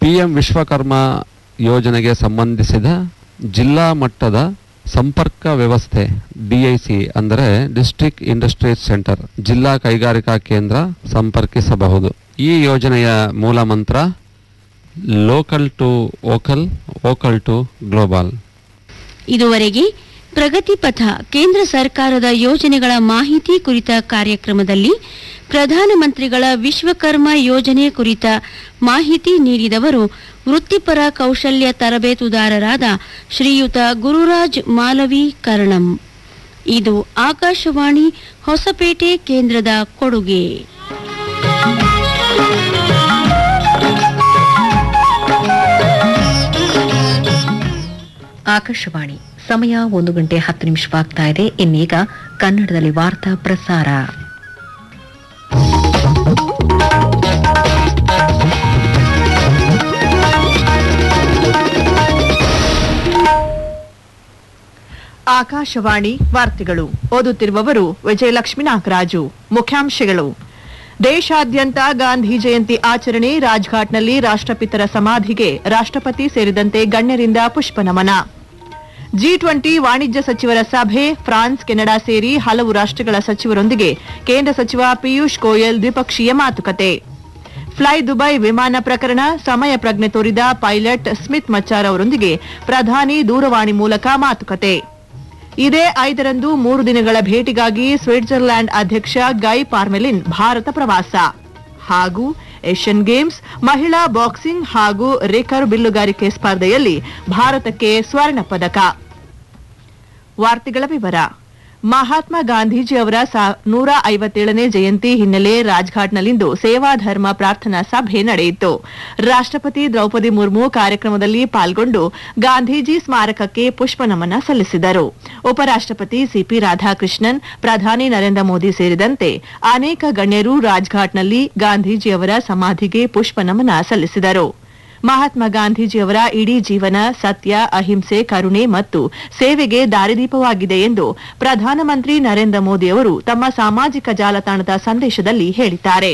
PM Vishwakarma ಯೋಜನೆಗೆ ಸಂಬಂಧಿಸಿದ ಜಿಲ್ಲಾ ಮಟ್ಟದ ಸಂಪರ್ಕ ವ್ಯವಸ್ಥೆ ಡಿಐಸಿ ಅಂದರೆ ಡಿಸ್ಟ್ರಿಕ್ಟ್ ಇಂಡಸ್ಟ್ರೀಸ್ ಸೆಂಟರ್ ಜಿಲ್ಲಾ ಕೈಗಾರಿಕಾ ಕೇಂದ್ರ ಸಂಪರ್ಕಿಸಬಹುದು ಈ ಯೋಜನೆಯ ಮೂಲ ಮಂತ್ರ local to vocal vocal to global ಇದುವರೆಗೆ ಪ್ರಗತಿ ಪಥ ಕೇಂದ್ರ ಸರ್ಕಾರದ ಯೋಜನೆಗಳ ಮಾಹಿತಿ ಕುರಿತ ಕಾರ್ಯಕ್ರಮದಲ್ಲಿ ಪ್ರಧಾನಮಂತ್ರಿಗಳ ವಿಶ್ವಕರ್ಮ ಯೋಜನೆ ಕುರಿತ ಮಾಹಿತಿ ನೀಡಿದವರು ವೃತ್ತಿಪರ ಕೌಶಲ್ಯ ತರಬೇತುದಾರರಾದ ಶ್ರೀಯುತ ಗುರುರಾಜ್ ಮಾಲವಿ ಕರ್ಣಂ ಇದು ಆಕಾಶವಾಣಿ ಹೊಸಪೇಟೆ ಕೇಂದ್ರದ ಕೊಡುಗೆ ಆಕಾಶವಾಣಿ ಸಮಯ ಒಂದು ಗಂಟೆ ಹತ್ತು ನಿಮಿಷವಾಗ್ತಾ ಇದೆ ಇನ್ನೀಗ ಕನ್ನಡದಲ್ಲಿ ವಾರ್ತಾ ಪ್ರಸಾರ ಆಕಾಶವಾಣಿ ವಾರ್ತೆಗಳು ಓದುತ್ತಿರುವವರು ವಿಜಯಲಕ್ಷ್ಮಿ ನಾಗರಾಜು ಮುಖ್ಯಾಂಶಗಳು ದೇಶಾದ್ಯಂತ ಗಾಂಧಿ ಜಯಂತಿ ಆಚರಣೆ ರಾಜ್ಘಾಟ್ನಲ್ಲಿ ರಾಷ್ಟ್ರಪಿತರ ಸಮಾಧಿಗೆ ರಾಷ್ಟ್ರಪತಿ ಸೇರಿದಂತೆ ಗಣ್ಯರಿಂದ ಪುಷ್ಪನಮನ ಜಿ ಟ್ವೆಂಟಿ ವಾಣಿಜ್ಯ ಸಚಿವರ ಸಭೆ ಫ್ರಾನ್ಸ್ ಕೆನಡಾ ಸೇರಿ ಹಲವು ರಾಷ್ಟ್ರಗಳ ಸಚಿವರೊಂದಿಗೆ ಕೇಂದ್ರ ಸಚಿವ ಪಿಯೂಷ್ ಗೋಯಲ್ ದ್ವಿಪಕ್ಷೀಯ ಮಾತುಕತೆ ಫ್ಲೈ ದುಬೈ ವಿಮಾನ ಪ್ರಕರಣ ಸಮಯ ಪ್ರಜ್ಞೆ ತೋರಿದ ಪೈಲಟ್ ಸ್ಮಿತ್ ಮಚ್ಚಾರ್ ಅವರೊಂದಿಗೆ ಪ್ರಧಾನಿ ದೂರವಾಣಿ ಮೂಲಕ ಮಾತುಕತೆ ಇದೇ ಐದರಂದು ಮೂರು ದಿನಗಳ ಭೇಟಿಗಾಗಿ ಸ್ವಿಟ್ಜರ್ಲ್ಯಾಂಡ್ ಅಧ್ಯಕ್ಷ ಗೈ ಪಾರ್ಮೆಲಿನ್ ಭಾರತ ಪ್ರವಾಸ ಹಾಗೂ ಏಷ್ಯನ್ ಗೇಮ್ಸ್ ಮಹಿಳಾ ಬಾಕ್ಸಿಂಗ್ ಹಾಗೂ ರೇಖರ್ ಬಿಲ್ಲುಗಾರಿಕೆ ಸ್ಪರ್ಧೆಯಲ್ಲಿ ಭಾರತಕ್ಕೆ ಸ್ವರ್ಣ ಪದಕ ವಾರ್ತೆಗಳ ವಿವರ ಮಹಾತ್ಮ ಗಾಂಧೀಜಿ ಅವರ ಸಾ- ನೂರ ಐವತ್ತೇಳನೇ ಜಯಂತಿ ಹಿನ್ನೆಲೆ ರಾಜ್ಘಾಟ್ನಲ್ಲಿಂದು ಸೇವಾಧರ್ಮ ಪ್ರಾರ್ಥನಾ ಸಭೆ ನಡೆಯಿತು ರಾಷ್ಟ್ರಪತಿ ದ್ರೌಪದಿ ಮುರ್ಮು ಕಾರ್ಯಕ್ರಮದಲ್ಲಿ ಪಾಲ್ಗೊಂಡು ಗಾಂಧೀಜಿ ಸ್ಮಾರಕಕ್ಕೆ ಪುಷ್ಪ ನಮನ ಸಲ್ಲಿಸಿದರು ಉಪರಾಷ್ಟ್ರಪತಿ ಸಿಪಿ ರಾಧಾಕೃಷ್ಣನ್ ಪ್ರಧಾನಿ ನರೇಂದ್ರ ಮೋದಿ ಸೇರಿದಂತೆ ಅನೇಕ ಗಣ್ಯರು ರಾಜ್ಘಾಟ್ನಲ್ಲಿ ಗಾಂಧೀಜಿಯವರ ಸಮಾಧಿಗೆ ಪುಷ್ಪ ನಮನ ಸಲ್ಲಿಸಿದರು ಮಹಾತ್ಮ ಗಾಂಧೀಜಿಯವರ ಇಡೀ ಜೀವನ ಸತ್ಯ ಅಹಿಂಸೆ ಕರುಣೆ ಮತ್ತು ಸೇವೆಗೆ ದಾರಿದೀಪವಾಗಿದೆ ಎಂದು ಪ್ರಧಾನಮಂತ್ರಿ ನರೇಂದ್ರ ಮೋದಿ ಅವರು ತಮ್ಮ ಸಾಮಾಜಿಕ ಜಾಲತಾಣದ ಸಂದೇಶದಲ್ಲಿ ಹೇಳಿದ್ದಾರೆ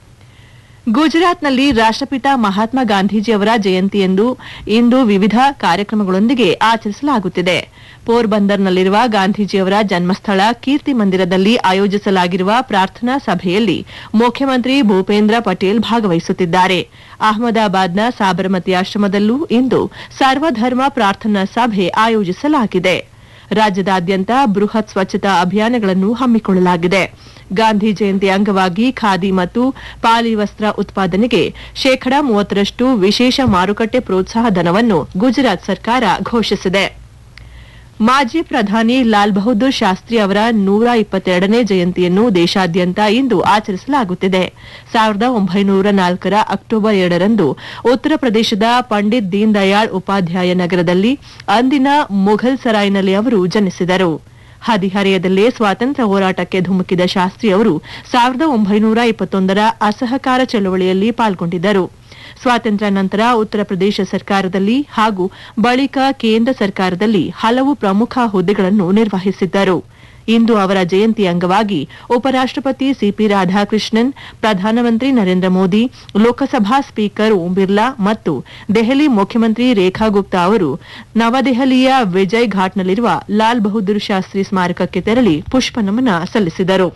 ಗುಜರಾತ್ನಲ್ಲಿ ರಾಷ್ಟ್ರಪಿತ ಮಹಾತ್ಮ ಗಾಂಧೀಜಿಯವರ ಜಯಂತಿಯಂದು ಇಂದು ವಿವಿಧ ಕಾರ್ಯಕ್ರಮಗಳೊಂದಿಗೆ ಆಚರಿಸಲಾಗುತ್ತಿದೆ ಪೋರ್ಬಂದರ್ನಲ್ಲಿರುವ ಗಾಂಧೀಜಿಯವರ ಜನ್ಮಸ್ಥಳ ಕೀರ್ತಿ ಮಂದಿರದಲ್ಲಿ ಆಯೋಜಿಸಲಾಗಿರುವ ಪ್ರಾರ್ಥನಾ ಸಭೆಯಲ್ಲಿ ಮುಖ್ಯಮಂತ್ರಿ ಭೂಪೇಂದ್ರ ಪಟೇಲ್ ಭಾಗವಹಿಸುತ್ತಿದ್ದಾರೆ ಅಹಮದಾಬಾದ್ನ ಸಾಬರಮತಿ ಆಶ್ರಮದಲ್ಲೂ ಇಂದು ಸರ್ವಧರ್ಮ ಪ್ರಾರ್ಥನಾ ಸಭೆ ಆಯೋಜಿಸಲಾಗಿದೆ ರಾಜ್ಯದಾದ್ಯಂತ ಬೃಹತ್ ಸ್ವಚ್ಛತಾ ಅಭಿಯಾನಗಳನ್ನು ಹಮ್ಮಿಕೊಳ್ಳಲಾಗಿದೆ ಗಾಂಧಿ ಜಯಂತಿ ಅಂಗವಾಗಿ ಖಾದಿ ಮತ್ತು ಪಾಲಿ ವಸ್ತ್ರ ಉತ್ಪಾದನೆಗೆ ಶೇಕಡಾ ಮೂವತ್ತರಷ್ಟು ವಿಶೇಷ ಮಾರುಕಟ್ಟೆ ಪ್ರೋತ್ಸಾಹ ಧನವನ್ನು ಗುಜರಾತ್ ಸರ್ಕಾರ ಘೋಷಿಸಿದೆ ಮಾಜಿ ಪ್ರಧಾನಿ ಲಾಲ್ ಬಹದ್ದೂರ್ ಶಾಸ್ತ್ರಿ ಅವರ ನೂರ ಇಪ್ಪತ್ತೆರಡನೇ ಜಯಂತಿಯನ್ನು ದೇಶಾದ್ಯಂತ ಇಂದು ಆಚರಿಸಲಾಗುತ್ತಿದೆ ಸಾವಿರದ ಒಂಬೈನೂರ ನಾಲ್ಕರ ಅಕ್ಟೋಬರ್ ಎರಡರಂದು ಉತ್ತರ ಪ್ರದೇಶದ ಪಂಡಿತ್ ದೀನ್ ದಯಾಳ್ ಉಪಾಧ್ಯಾಯ ನಗರದಲ್ಲಿ ಅಂದಿನ ಮುಘಲ್ ಸರಾಯ್ನಲ್ಲಿ ಅವರು ಜನಿಸಿದರು ಹದಿಹರೆಯದಲ್ಲೇ ಸ್ವಾತಂತ್ರ್ಯ ಹೋರಾಟಕ್ಕೆ ಧುಮುಕಿದ ಶಾಸ್ತ್ರಿ ಅವರು ಸಾವಿರದ ಒಂಬೈನೂರ ಇಪ್ಪತ್ತೊಂದರ ಅಸಹಕಾರ ಚಳವಳಿಯಲ್ಲಿ ಪಾಲ್ಗೊಂಡಿದ್ದರು ಸ್ವಾತಂತ್ರ್ಯ ನಂತರ ಉತ್ತರ ಪ್ರದೇಶ ಸರ್ಕಾರದಲ್ಲಿ ಹಾಗೂ ಬಳಿಕ ಕೇಂದ್ರ ಸರ್ಕಾರದಲ್ಲಿ ಹಲವು ಪ್ರಮುಖ ಹುದ್ದೆಗಳನ್ನು ನಿರ್ವಹಿಸಿದ್ದರು ಇಂದು ಅವರ ಜಯಂತಿ ಅಂಗವಾಗಿ ಉಪರಾಷ್ಟ್ರಪತಿ ಸಿಪಿ ರಾಧಾಕೃಷ್ಣನ್ ಪ್ರಧಾನಮಂತ್ರಿ ನರೇಂದ್ರ ಮೋದಿ ಲೋಕಸಭಾ ಸ್ಪೀಕರ್ ಓಂ ಬಿರ್ಲಾ ಮತ್ತು ದೆಹಲಿ ಮುಖ್ಯಮಂತ್ರಿ ರೇಖಾ ಗುಪ್ತಾ ಅವರು ನವದೆಹಲಿಯ ವಿಜಯ್ ಘಾಟ್ನಲ್ಲಿರುವ ಲಾಲ್ ಬಹದ್ದೂರ್ ಶಾಸ್ತ್ರಿ ಸ್ಮಾರಕಕ್ಕೆ ತೆರಳಿ ಪುಷ್ಪನಮನ ಸಲ್ಲಿಸಿದರು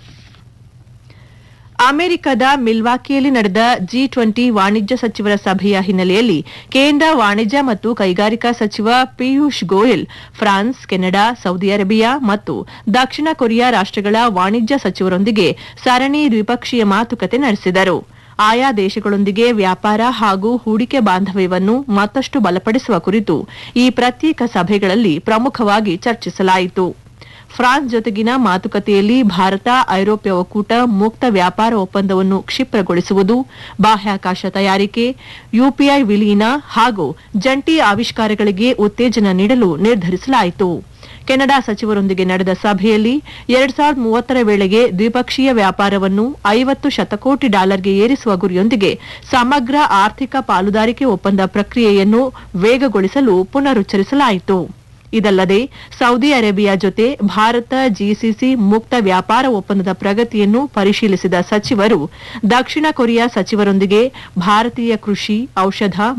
ಅಮೆರಿಕದ ಮಿಲ್ವಾಕಿಯಲ್ಲಿ ನಡೆದ ಜಿ ಟ್ವೆಂಟಿ ವಾಣಿಜ್ಯ ಸಚಿವರ ಸಭೆಯ ಹಿನ್ನೆಲೆಯಲ್ಲಿ ಕೇಂದ್ರ ವಾಣಿಜ್ಯ ಮತ್ತು ಕೈಗಾರಿಕಾ ಸಚಿವ Piyush Goyal France Canada Saudi Arabia ಮತ್ತು ದಕ್ಷಿಣ ಕೊರಿಯಾ ರಾಷ್ಟ್ರಗಳ ವಾಣಿಜ್ಯ ಸಚಿವರೊಂದಿಗೆ ಸರಣಿ ದ್ವಿಪಕ್ಷೀಯ ಮಾತುಕತೆ ನಡೆಸಿದರು ಆಯಾ ದೇಶಗಳೊಂದಿಗೆ ವ್ಯಾಪಾರ ಹಾಗೂ ಹೂಡಿಕೆ ಬಾಂಧವ್ಯವನ್ನು ಮತ್ತಷ್ಟು ಬಲಪಡಿಸುವ ಕುರಿತು ಈ ಪ್ರತ್ಯೇಕ ಸಭೆಗಳಲ್ಲಿ ಪ್ರಮುಖವಾಗಿ ಚರ್ಚಿಸಲಾಯಿತು ಫ್ರಾನ್ಸ್ ಜೊತೆಗಿನ ಮಾತುಕತೆಯಲ್ಲಿ ಭಾರತ ಐರೋಪ್ಯ ಒಕ್ಕೂಟ ಮುಕ್ತ ವ್ಯಾಪಾರ ಒಪ್ಪಂದವನ್ನು ಕ್ಷಿಪ್ರಗೊಳಿಸುವುದು ಬಾಹ್ಯಾಕಾಶ ತಯಾರಿಕೆ ಯುಪಿಐ ವಿಲೀನ ಹಾಗೂ ಜಂಟಿ ಆವಿಷ್ಕಾರಗಳಿಗೆ ಉತ್ತೇಜನ ನೀಡಲು ನಿರ್ಧರಿಸಲಾಯಿತು ಕೆನಡಾ ಸಚಿವರೊಂದಿಗೆ ನಡೆದ ಸಭೆಯಲ್ಲಿ ಎರಡ್ ಸಾವಿರದ ಮೂವತ್ತರ ವೇಳೆಗೆ ದ್ವಿಪಕ್ಷೀಯ ವ್ಯಾಪಾರವನ್ನು ಐವತ್ತು ಶತಕೋಟಿ ಡಾಲರ್ಗೆ ಏರಿಸುವ ಗುರಿಯೊಂದಿಗೆ ಸಮಗ್ರ ಆರ್ಥಿಕ ಪಾಲುದಾರಿಕೆ ಒಪ್ಪಂದ ಪ್ರಕ್ರಿಯೆಯನ್ನು ವೇಗಗೊಳಿಸಲು ಪುನರುಚ್ಚರಿಸಲಾಯಿತು ಇದಲ್ಲದೆ ಸೌದಿ ಅರೇಬಿಯಾ ಜೊತೆ ಭಾರತ ಜಿಸಿಸಿ ಮುಕ್ತ ವ್ಯಾಪಾರ ಒಪ್ಪಂದದ ಪ್ರಗತಿಯನ್ನು ಪರಿಶೀಲಿಸಿದ ಸಚಿವರು ದಕ್ಷಿಣ ಕೊರಿಯಾ ಸಚಿವರೊಂದಿಗೆ ಭಾರತೀಯ ಕೃಷಿ ಔಷಧ